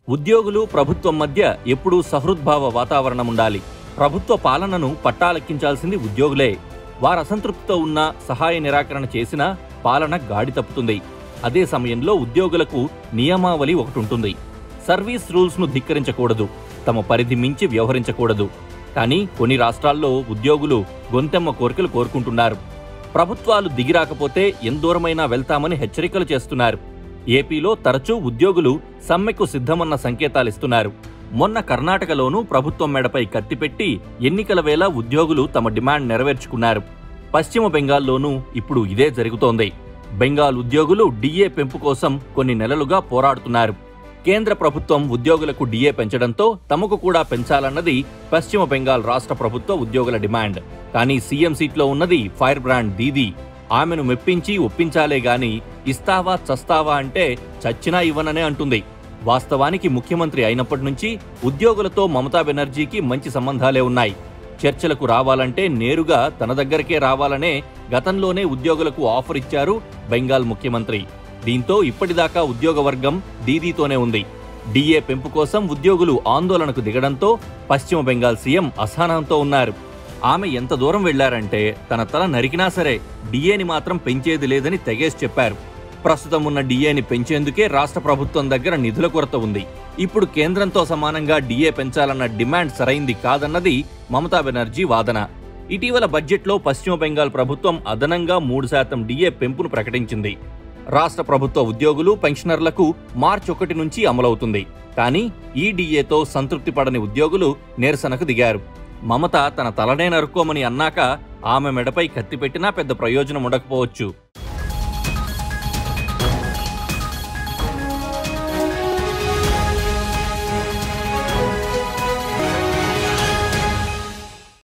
ఉద్యోగులు ప్రభుత్వం మధ్య ఎప్పుడూ సహృద్భావ వాతావరణం ఉండాలి ప్రభుత్వ పాలనను పట్టాలెక్కించాల్సింది ఉద్యోగులే వారు అసంతృప్తితో ఉన్న సహాయ నిరాకరణ చేసినా పాలన గాడి తప్పుతుంది అదే సమయంలో ఉద్యోగులకు నియమావళి ఒకటి ఉంటుంది సర్వీస్ రూల్స్ ను ధిక్కరించకూడదు తమ పరిధి మించి వ్యవహరించకూడదు కానీ కొన్ని రాష్ట్రాల్లో ఉద్యోగులు గొంతెమ్మ కోరికలు కోరుకుంటున్నారు ప్రభుత్వాలు దిగిరాకపోతే ఎందూరమైనా వెళ్తామని హెచ్చరికలు చేస్తున్నారు ఏపీలో తరచూ ఉద్యోగులు సమ్మెకు సిద్ధమన్న సంకేతాలిస్తున్నారు మొన్న కర్ణాటకలోనూ ప్రభుత్వం మెడపై కత్తిపెట్టి ఎన్నికల వేళ ఉద్యోగులు తమ డిమాండ్ నెరవేర్చుకున్నారు పశ్చిమ బెంగాల్లోనూ ఇప్పుడు ఇదే జరుగుతోంది బెంగాల్ ఉద్యోగులు డిఏ పెంపు కోసం కొన్ని నెలలుగా పోరాడుతున్నారు కేంద్ర ప్రభుత్వం ఉద్యోగులకు డిఏ పెంచడంతో తమకు కూడా పెంచాలన్నది పశ్చిమ బెంగాల్ రాష్ట్ర ప్రభుత్వ ఉద్యోగుల డిమాండ్ కానీ సీఎం సీట్లో ఉన్నది ఫైర్ బ్రాండ్ దీదీ ఆమెను మెప్పించి ఒప్పించాలే గాని ఇస్తావా చస్తావా అంటే చచ్చినా ఇవ్వననే అంటుంది వాస్తవానికి ముఖ్యమంత్రి అయినప్పటి నుంచి ఉద్యోగులతో మమతా బెనర్జీకి మంచి సంబంధాలే ఉన్నాయి చర్చలకు రావాలంటే నేరుగా తన దగ్గరకే రావాలనే గతంలోనే ఉద్యోగులకు ఆఫర్ ఇచ్చారు బెంగాల్ ముఖ్యమంత్రి దీంతో ఇప్పటిదాకా ఉద్యోగ వర్గం దీదీతోనే ఉంది డిఏ పెంపు కోసం ఉద్యోగులు ఆందోళనకు దిగడంతో పశ్చిమ బెంగాల్ సీఎం అసహనంతో ఉన్నారు ఆమె ఎంత దూరం వెళ్లారంటే తన తల నరికినా సరే డిఏని మాత్రం పెంచేది లేదని తెగేసి చెప్పారు ప్రస్తుతం ఉన్న డిఏని పెంచేందుకే రాష్ట్ర ప్రభుత్వం దగ్గర నిధుల కొరత ఉంది ఇప్పుడు కేంద్రంతో సమానంగా డిఏ పెంచాలన్న డిమాండ్ సరైంది కాదన్నది మమతా బెనర్జీ వాదన ఇటీవల బడ్జెట్లో పశ్చిమ బెంగాల్ ప్రభుత్వం అదనంగా మూడు శాతం డిఏ పెంపును ప్రకటించింది రాష్ట్ర ప్రభుత్వ ఉద్యోగులు పెన్షనర్లకు మార్చి ఒకటి నుంచి అమలవుతుంది కానీ ఈ డిఏతో సంతృప్తి పడని ఉద్యోగులు నిరసనకు దిగారు మమత తన తలనే నరుక్కోమని అన్నాక ఆమె మెడపై కత్తి పెట్టినా పెద్ద ప్రయోజనం ఉండకపోవచ్చు